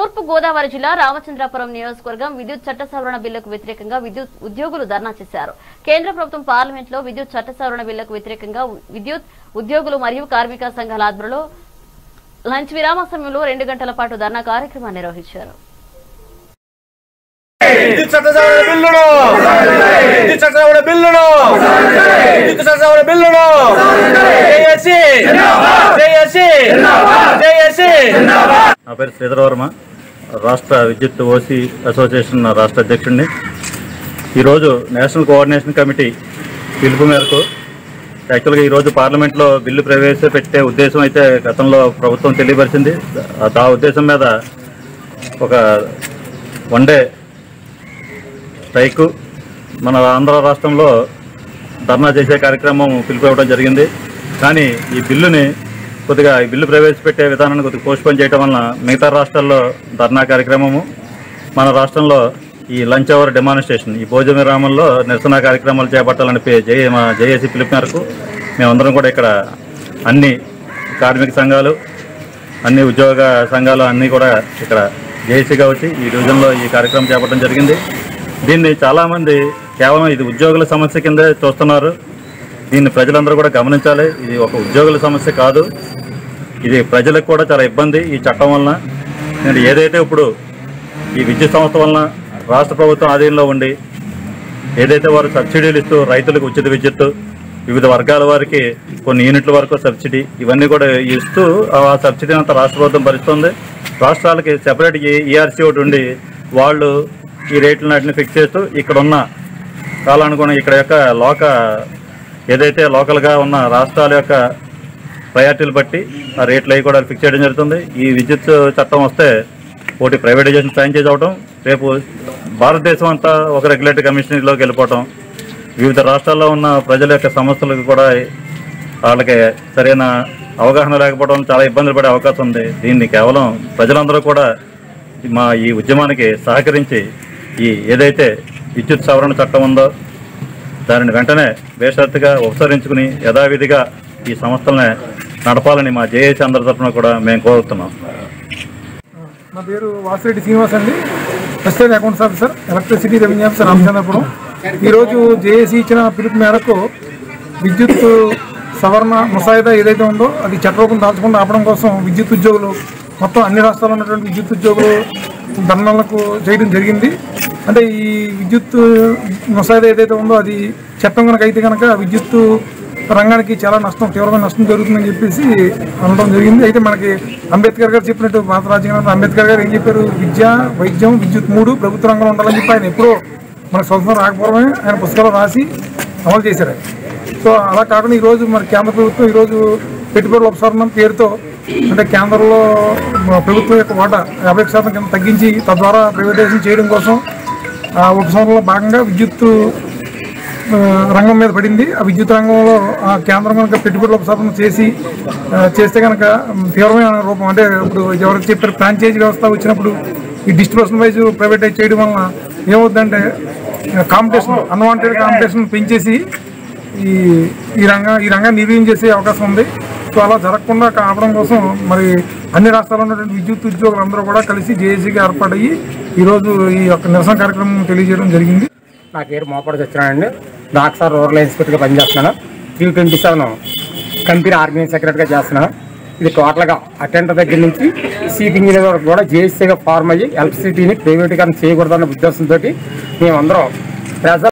తూర్పు గోదావరి జిల్లా రామచంద్రాపురం నియోజకవర్గం విద్యుత్ చట్ట సవరణ బిల్లుకు వ్యతిరేకంగా విద్యుత్ ఉద్యోగులు ధర్నా చేశారు కేంద్ర ప్రభుత్వం పార్లమెంట్ లో విద్యుత్ చట్ట సవరణ బిల్లుకు వ్యతిరేకంగా విద్యుత్ ఉద్యోగులు మరియు కార్మిక సంఘాల ఆధ్వర్యంలో లంచ్ విరామ సమయంలో రెండు గంటల పాటు ధర్నా కార్యక్రమాన్ని నిర్వహించారు విద్యుత్ చట్ట సవరణ బిల్లును విద్యుత్ చట్ట సవరణ బిల్లును విద్యుత్ చట్ట సవరణ బిల్లును జేఏసీ జేఏసీ జేఏసీ నా పేరు శ్రీధర్ వర్మ రాష్ట్ర విద్యుత్ ఓసీ అసోసియేషన్ రాష్ట్ర అధ్యక్షుడిని ఈరోజు నేషనల్ కోఆర్డినేషన్ కమిటీ పిలుపు మేరకు యాక్చువల్గా ఈరోజు పార్లమెంట్లో బిల్లు ప్రవేశపెట్టే ఉద్దేశం అయితే గతంలో ప్రభుత్వం తెలియపరిచింది ఆ- ఆ ఉద్దేశం మీద ఒక వన్ డే స్ట్రైకు మన ఆంధ్ర రాష్ట్రంలో ధర్నా చేసే కార్యక్రమం పిలుపువ్వడం జరిగింది కానీ ఈ బిల్లుని కొద్దిగా ఈ బిల్లు ప్రవేశపెట్టే విధానాన్ని కొద్దిగా పోస్ట్పోన్ చేయడం వలన మిగతా రాష్ట్రాల్లో ధర్నా కార్యక్రమము మన రాష్ట్రంలో ఈ లంచ్ అవర్ డెమాన్స్ట్రేషన్ ఈ భోజన విరామంలో నిరసన కార్యక్రమాలు చేపట్టాలని పే- జే మా జేఏసీ పిలుపు మేరకు మేమందరం కూడా ఇక్కడ అన్ని కార్మిక సంఘాలు అన్ని ఉద్యోగ సంఘాలు అన్నీ కూడా ఇక్కడ జేఏసీగా వచ్చి ఈ డివిజన్లో ఈ కార్యక్రమం చేపట్టడం జరిగింది దీన్ని చాలామంది కేవలం ఇది ఉద్యోగుల సమస్య కిందే చూస్తున్నారు దీన్ని ప్రజలందరూ కూడా గమనించాలి ఇది ఒక ఉద్యోగుల సమస్య కాదు ఇది ప్రజలకు కూడా చాలా ఇబ్బంది ఈ చట్టం వలన నేను ఏదైతే ఇప్పుడు ఈ విద్యుత్ సంస్థ వలన రాష్ట్ర ప్రభుత్వం ఆధీనంలో ఉండి ఏదైతే వారు సబ్సిడీలు ఇస్తూ రైతులకు ఉచిత విద్యుత్తు వివిధ వర్గాల వారికి కొన్ని యూనిట్ల వరకు సబ్సిడీ ఇవన్నీ కూడా ఇస్తూ ఆ సబ్సిడీ అంతా రాష్ట్ర ప్రభుత్వం భరిస్తుంది రాష్ట్రాలకి సెపరేట్ ఈఆర్సీ ఒకటి ఉండి వాళ్ళు ఈ రేట్లను వాటిని ఫిక్స్ చేస్తూ ఇక్కడ ఉన్న కాలానుగుణం ఇక్కడ యొక్క లోక ఏదైతే లోకల్గా ఉన్న రాష్ట్రాల యొక్క ప్రయారిటీలు బట్టి ఆ రేట్లు అవి కూడా ఫిక్స్ చేయడం జరుగుతుంది ఈ విద్యుత్ చట్టం వస్తే ఒకటి ప్రైవేటైజేషన్ ఫ్రాంచైజ్ అవడం రేపు భారతదేశం అంతా ఒక రెగ్యులేటరీ కమిషనరీలోకి వెళ్ళిపోవటం వివిధ రాష్ట్రాల్లో ఉన్న ప్రజల యొక్క సమస్యలకు కూడా వాళ్ళకి సరైన అవగాహన లేకపోవడం చాలా ఇబ్బందులు పడే అవకాశం ఉంది దీన్ని కేవలం ప్రజలందరూ కూడా మా ఈ ఉద్యమానికి సహకరించి ఈ ఏదైతే విద్యుత్ సవరణ చట్టం ఉందో దానిని వెంటనే బేషరతుగా ఉపసరించుకుని యథావిధిగా ఈ సంస్థల్ని నడపాలని మా జేఏసీ అందరి తరఫున కూడా మేము కోరుతున్నాం నా పేరు వాసిరెడ్డి శ్రీనివాస్ అండి assistant accounts officer electricity revenue officer Ramachandrapuram ఈరోజు జేఏసీ ఇచ్చిన పిలుపు మేరకు విద్యుత్ సవరణ ముసాయిదా ఏదైతే ఉందో అది చట్టరూపం దాల్చకుండా ఆపడం కోసం విద్యుత్ ఉద్యోగులు మొత్తం అన్ని రాష్ట్రాల్లో ఉన్నటువంటి విద్యుత్ ఉద్యోగులు ధర్నాలకు చేయడం జరిగింది అంటే ఈ విద్యుత్ ముసాయిదా ఏదైతే ఉందో అది చట్టం కనుక అయితే కనుక విద్యుత్ రంగానికి చాలా నష్టం తీవ్రమైన నష్టం జరుగుతుందని చెప్పేసి అనడం జరిగింది అయితే మనకి అంబేద్కర్ గారు చెప్పినట్టు భారత రాజ్యాంగంలో అంబేద్కర్ గారు ఏం చెప్పారు విద్య వైద్యం విద్యుత్ మూడు ప్రభుత్వ రంగంలో ఉండాలని చెప్పి ఆయన ఎప్పుడో మన స్వతంత్రం రాకపోవడమే ఆయన పుస్తకాలు రాసి అమలు చేశారు ఆయన. సో అలా కాకుండా ఈరోజు మరి కేంద్ర ప్రభుత్వం ఈరోజు పెట్టుబడుల ఉపసంహరణ పేరుతో అంటే కేంద్రంలో మన ప్రభుత్వం యొక్క వాటా యాభై శాతం కింద తగ్గించి తద్వారా ప్రైవేటైజేషన్ చేయడం కోసం ఆ ఉపసంహరణలో భాగంగా విద్యుత్ ఆ, రంగం మీద పడింది ఆ విద్యుత్ రంగంలో ఆ కేంద్రం కనుక పెట్టుబడుల ఉపసంహరణ చేసి ఆ, చేస్తే కనుక ఉమ్, తీవ్రమైన రూపం అంటే ఇప్పుడు ఎవరికి చెప్పారు ఫ్రాంచైజీ వ్యవస్థ వచ్చినప్పుడు ఈ డిస్ట్రిబ్యూషన్ వైజ్ ప్రైవేటైజ్ చేయడం వలన ఏమవుతుందంటే కాంపిటీషన్ అన్వాంటెడ్ కాంపిటీషన్ పెంచేసి ఈ ఈ రంగం ఈ రంగాన్ని నిర్వీర్యం చేసే అవకాశం ఉంది సో అలా జరగకుండా ఆపడం కోసం మరి అన్ని రాష్ట్రాల్లో ఉన్నటువంటి విద్యుత్ ఉద్యోగులందరూ కూడా కలిసి జేఏసీగా ఏర్పాటయ్యి ఈరోజు ఈ యొక్క నిరసన కార్యక్రమం తెలియజేయడం జరిగింది నా పేరు మోపడి సత్యనారాయణ డాక్టర్ రూరల్ ఇన్స్పెక్టర్గా పనిచేస్తున్నాను three twenty seven company organise సెక్రటరీగా చేస్తున్నాను ఇది టోటల్గా అటెండర్ దగ్గర నుంచి చీఫ్ ఇంజనీర్ వరకు కూడా జేఎస్సీగా ఫార్మ్ అయ్యి ఎలక్ట్రిసిటీని ప్రైవేటీకరణ చేయకూడదన్న ఉద్దేశంతో మేమందరం ప్రజల